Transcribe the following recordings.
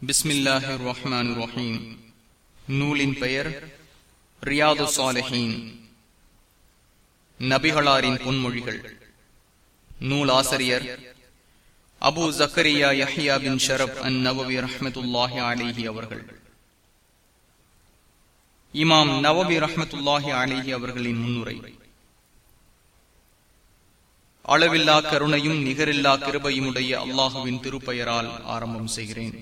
பிஸ்மில்லாஹி ரஹ்மான் ரஹீம் நூலின் பெயர் ரியாது சாலஹீன் நபிகளாரின் பொன்மொழிகள் நூல் ஆசிரியர் Abu Zakariya Yahya bin Sharaf an Nawawi ரஹமத்துல்லாஹி அலிஹி அவர்கள் இமாம் நவபி ரஹமத்துல்லாஹி அலிஹி அவர்களின் முன்னுரை அளவில்லா கருணையும் நிகரில்லா கிருபையுமுடைய அல்லாஹுவின் திருப்பெயரால் ஆரம்பம் செய்கிறேன்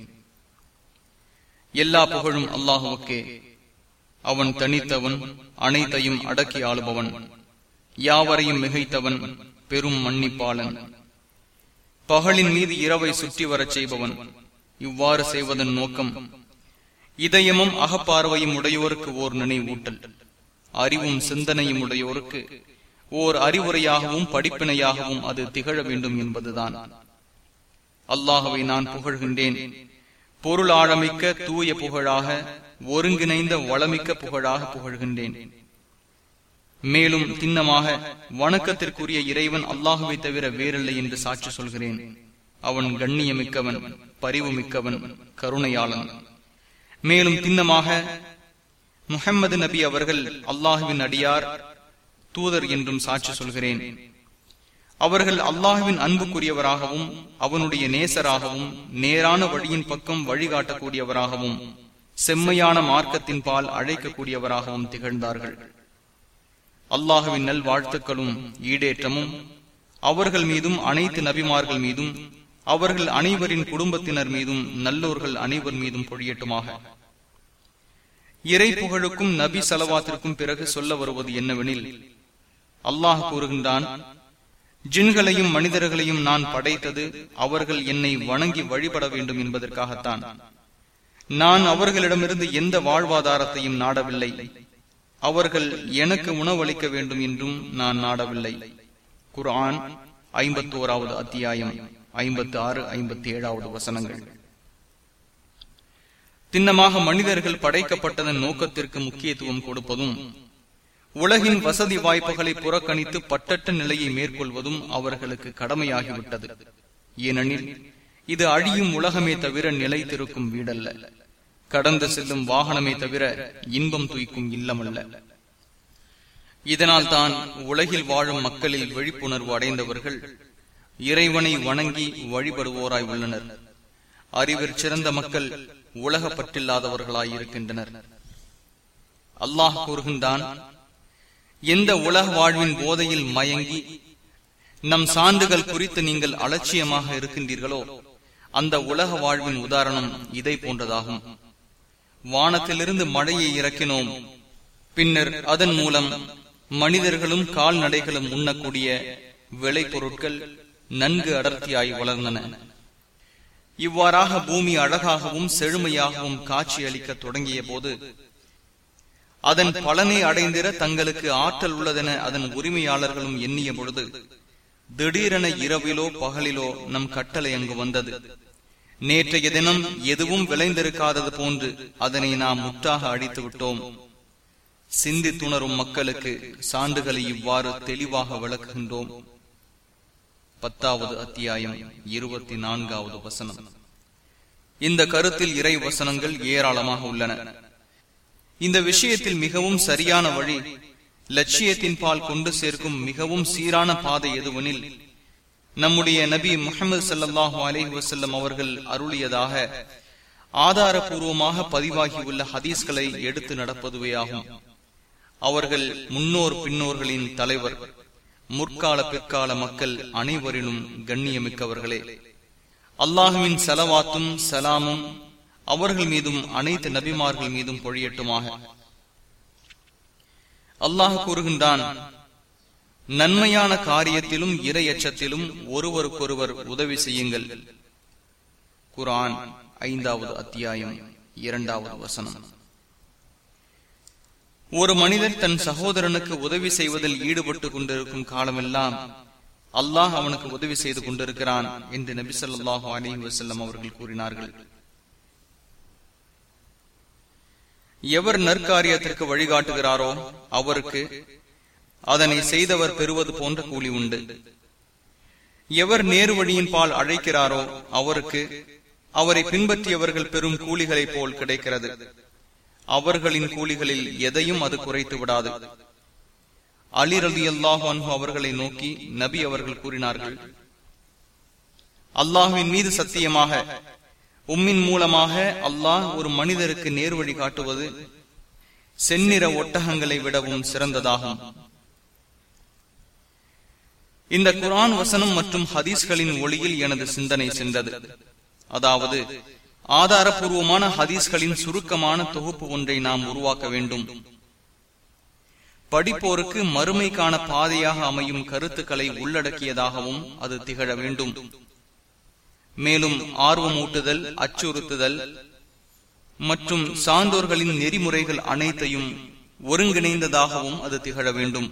எல்லா புகழும் அல்லாஹுவுக்கே அவன் தனித்தவன் அனைத்தையும் அடக்கி ஆளுபவன் யாவரையும் மிகைத்தவன் பெரும் மன்னிப்பாளன் பகலின் மீது இரவை சுற்றி வரச் செய்பவன் இவ்வாறு செய்வதன் நோக்கம் இதயமும் அகப்பார்வையும் உடையோருக்கு ஓர் நினைவூட்டல் அறிவும் சிந்தனையும் உடையோருக்கு ஓர் அறிவுரையாகவும் படிப்பினையாகவும் அது திகழ வேண்டும் என்பதுதான் அல்லாஹவை நான் புகழ்கின்றேன் பொருள் ஆழமிக்க தூய புகழாக ஒருங்கிணைந்த வளமிக்க புகழாக புகழ்கின்றேன் மேலும் திண்ணமாக வணக்கத்திற்குரிய இறைவன் அல்லாஹுவை தவிர வேறில்லை என்று சாட்சி சொல்கிறேன் அவன் கண்ணியமிக்கவன் பரிவு மிக்கவன் கருணையாளன் மேலும் திண்ணமாக முகம்மது நபி அவர்கள் அல்லாஹுவின் அடியார் தூதர் என்றும் சாட்சி சொல்கிறேன் அவர்கள் அல்லாஹுவின் அன்புக்குரியவராகவும் அவனுடைய நேசராகவும் நேரான வழியின் பக்கம் வழிகாட்டக்கூடியவராகவும் செம்மையான மார்க்கத்தின் பால் அழைக்கக்கூடியவராகவும் திகழ்ந்தார்கள் அல்லாஹுவின் நல் வாழ்த்துக்களும் ஈடேற்றமும் அவர்கள் மீதும் அனைத்து நபிமார்கள் மீதும் அவர்கள் அனைவரின் குடும்பத்தினர் மீதும் நல்லோர்கள் அனைவர் மீதும் பொழியட்டுமாக இறை புகழுக்கும் நபி செலவாத்திற்கும் பிறகு சொல்ல வருவது என்னவெனில் அல்லாஹ் கூறுகின்றான் ஜின்களையும் மனிதர்களையும் நான் படைத்தது அவர்கள் என்னை வணங்கி வழிபட வேண்டும் என்பதற்காகத்தான் நான் அவர்களிடமிருந்து எந்த வாழ்வாதாரத்தையும் நாடவில்லை அவர்கள் எனக்கு உணவளிக்க வேண்டும் என்றும் நான் நாடவில்லை குர்ஆன் ஐம்பத்தி ஓராவது அத்தியாயம் ஐம்பத்தி ஆறு ஐம்பத்தி ஏழாவது வசனங்கள் திண்ணமாக மனிதர்கள் படைக்கப்பட்டதன் நோக்கத்திற்கு முக்கியத்துவம் கொடுப்பதும் உலகின் வசதி வாய்ப்புகளை புறக்கணித்து பட்டற்ற நிலையை மேற்கொள்வதும் அவர்களுக்கு கடமையாகிவிட்டது ஏனெனில் இது அழியும் உலகமே தவிர நிலைத்திருக்கும் வீடல்ல கடந்து செல்லும் வாகனமே தவிர இன்பம் தூய்க்கும் இல்லமல்ல இதனால் தான் உலகில் வாழும் மக்களில் விழிப்புணர்வு அடைந்தவர்கள் இறைவனை வணங்கி வழிபடுவோராய் உள்ளனர் அறிவிற் சிறந்த மக்கள் உலக பற்றில்லாதவர்களாய் இருக்கின்றனர் அல்லாஹ் கூறுகின்றான் எந்த உலக வாழ்வின் போதையில் மயங்கி நம் சான்றுகள் குறித்து நீங்கள் அலட்சியமாக இருக்கின்றீர்களோ அந்த உலக வாழ்வின் உதாரணம் இதை போன்றதாகும் வானத்திலிருந்து மழையை இறக்கினோம் பின்னர் அதன் மூலம் மனிதர்களும் கால்நடைகளும் உண்ணக்கூடிய விளைபொருட்கள் நன்கு அடர்த்தியாய் வளர்ந்தன இவ்வாறாக பூமி அழகாகவும் செழுமையாகவும் காட்சி அளிக்க தொடங்கிய போது அதன் பலனை அடைந்திட தங்களுக்கு ஆற்றல் உள்ளதென அதன் உரிமையாளர்களும் எண்ணிய பொழுது திடீரென இரவிலோ பகலிலோ நம் கட்டளை அங்கு வந்தது நேற்றைய தினம் எதுவும் விளைந்திருக்காதது போன்று அதனை நாம் முற்றாக அடித்து விட்டோம் சிந்தி துணரும் மக்களுக்கு சான்றுகளை இவ்வாறு தெளிவாக விளக்குகின்றோம் பத்தாவது அத்தியாயம் இருபத்தி நான்காவது வசனம் இந்த கருத்தில் இறை வசனங்கள் ஏராளமாக உள்ளன இந்த விஷயத்தில் மிகவும் சரியான வழி லட்சியத்தின் பால் கொண்டு சேர்க்கும் மிகவும் சீரான பாதை எதுவெனில் நம்முடைய நபி முகமது சல்லாஹூ அலஹி வசல்லம் அவர்கள் அருளியதாக ஆதாரபூர்வமாக பதிவாகியுள்ள ஹதீஸ்களை எடுத்து நடப்பதுவே ஆகும் அவர்கள் முன்னோர் பின்னோர்களின் தலைவர் முற்கால பிற்கால மக்கள் அனைவரிலும் கண்ணியமிக்கவர்களே அல்லாஹுவின் செலவாத்தும் சலாமும் அவர்கள் மீதும் அனைத்து நபிமார்கள் மீதும் பொழியட்டுமாக அல்லாஹ் கூறுகின்றான் நன்மையான காரியத்திலும் இரையச்சத்திலும் ஒருவருக்கொருவர் உதவி செய்யுங்கள் குரான் ஐந்தாவது அத்தியாயம் இரண்டாவது வசனம் ஒரு மனிதர் தன் சகோதரனுக்கு உதவி செய்வதில் ஈடுபட்டு கொண்டிருக்கும் காலமெல்லாம் அல்லாஹ் அவனுக்கு உதவி செய்து கொண்டிருக்கிறான் என்று நபி சொல்லாஹு அலி வசல்லம் அவர்கள் கூறினார்கள் எவர் நற்காரியத்திற்கு வழிகாட்டுகிறாரோ அவருக்கு அதனை செய்தவர் பெறுவது போன்ற கூலி உண்டு எவர் நேரு வழியின் பால் அழைக்கிறாரோ அவருக்கு அவரை பின்பற்றியவர்கள் பெரும் கூலிகளைப் போல் கிடைக்கிறது அவர்களின் கூலிகளில் எதையும் அது குறைத்து விடாது அலி ரலி அல்லாஹ் அவர்களை நோக்கி நபி அவர்கள் கூறினார்கள் அல்லாஹுவின் மீது சத்தியமாக உம்மின் மூலமாக அல்லாஹ் ஒரு மனிதருக்கு நேர்வழி காட்டுவது செந்நிற ஒட்டகங்களை விடவும் சிறந்ததாகும் இந்த குரான் வசனம் மற்றும் ஹதீஸ்களின் ஒளியில் எனது சிந்தனை சென்றது அதாவது ஆதாரபூர்வமான ஹதீஸ்களின் சுருக்கமான தொகுப்பு ஒன்றை நாம் உருவாக்க வேண்டும் படிப்போருக்கு மறுமைக்கான பாதையாக அமையும் கருத்துக்களை உள்ளடக்கியதாகவும் அது திகழ வேண்டும் மேலும் ஆர்வமூட்டுதல் அச்சுறுத்துதல் மற்றும் சான்றோர்களின் நெறிமுறைகள் அனைத்தையும் ஒருங்கிணைந்ததாகவும் அது திகழ வேண்டும்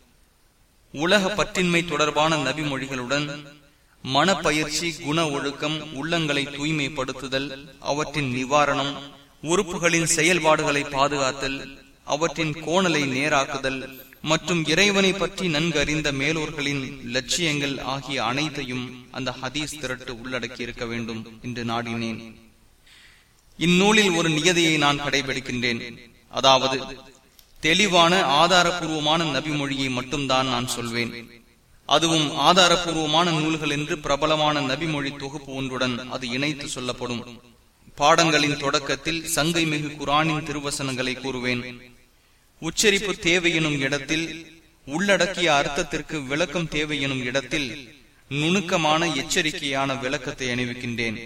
உலக பற்றின்மை தொடர்பான நபிமொழிகளுடன் மனப்பயிற்சி குண ஒழுக்கம் உள்ளங்களை தூய்மைப்படுத்துதல் அவற்றின் நிவாரணம் உறுப்புகளின் செயல்பாடுகளை பாதுகாத்தல் அவற்றின் கோணலை நேராக்குதல் மற்றும் இறைவனை பற்றி நன்கறிந்த மேலோர்களின் லட்சியங்கள் ஆகிய அனைத்தையும் அந்த ஹதீஸ் திரட்டு உள்ளடக்கி இருக்க வேண்டும் என்று நாடினேன் இந்நூலில் ஒரு நியதியை நான் கடைபிடிக்கின்றேன் அதாவது தெளிவான ஆதாரபூர்வமான நபிமொழியை மட்டும்தான் நான் சொல்வேன் அதுவும் ஆதாரபூர்வமான நூல்கள் என்று பிரபலமான நபிமொழி தொகுப்பு ஒன்றுடன் அது இணைத்து சொல்லப்படும் பாடங்களின் தொடக்கத்தில் சங்கை மிகு குரானின் திருவசனங்களை கூறுவேன் உச்சரிப்பு தேவை எனும் இடத்தில் உள்ளடக்கிய அர்த்தத்திற்கு விளக்கம் தேவை எனும் இடத்தில் நுணுக்கமான எச்சரிக்கையான விளக்கத்தை அணிவிக்கின்றேன்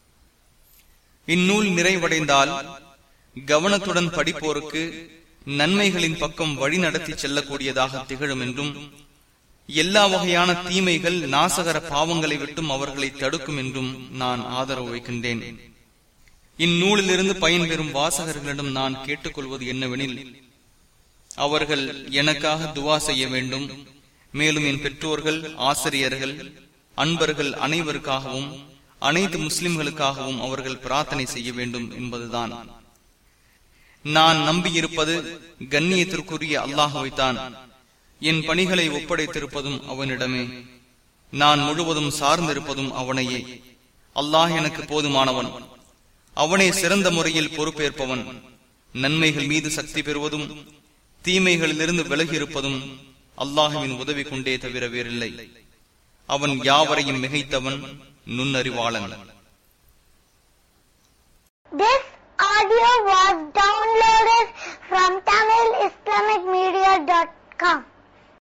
இந்நூல் நிறைவடைந்தால் கவனத்துடன் படிப்போருக்கு நன்மைகளின் பக்கம் வழிநடத்தி செல்லக்கூடியதாக திகழும் என்றும் எல்லா வகையான தீமைகள் நாசகர பாவங்களை விட்டும் அவர்களை தடுக்கும் என்றும் நான் ஆதரவு வைக்கின்றேன் இந்நூலிலிருந்து பயன்பெறும் வாசகர்களிடம் நான் கேட்டுக்கொள்வது என்னவெனில் அவர்கள் எனக்காக துவா செய்ய வேண்டும் மேலும் என் பெற்றோர்கள் ஆசிரியர்கள் அன்பர்கள் அனைவருக்காகவும் அனைத்து முஸ்லிம்களுக்காகவும் அவர்கள் பிரார்த்தனை செய்ய வேண்டும் என்பதுதான் நான் நம்பியிருப்பது கண்ணியத்திற்குரிய அல்லாஹுவைத்தான் என் பணிகளை ஒப்படைத்திருப்பதும் அவனிடமே நான் முழுவதும் சார்ந்திருப்பதும் அவனையே அல்லாஹ் எனக்கு போதுமானவன் அவனே சிறந்த முறையில் பொறுப்பேற்பவன் நன்மைகள் மீது சக்தி பெறுவதும் தீமைகளிலிருந்து விலகி இருப்பதும் அல்லாஹுவின் உதவி கொண்டே தவிர வேறில்லை அவன் யாவரையும் மிகைத்தவன் நுண்ணறிவாளன் This audio was downloaded from TamilIslamicMedia.com.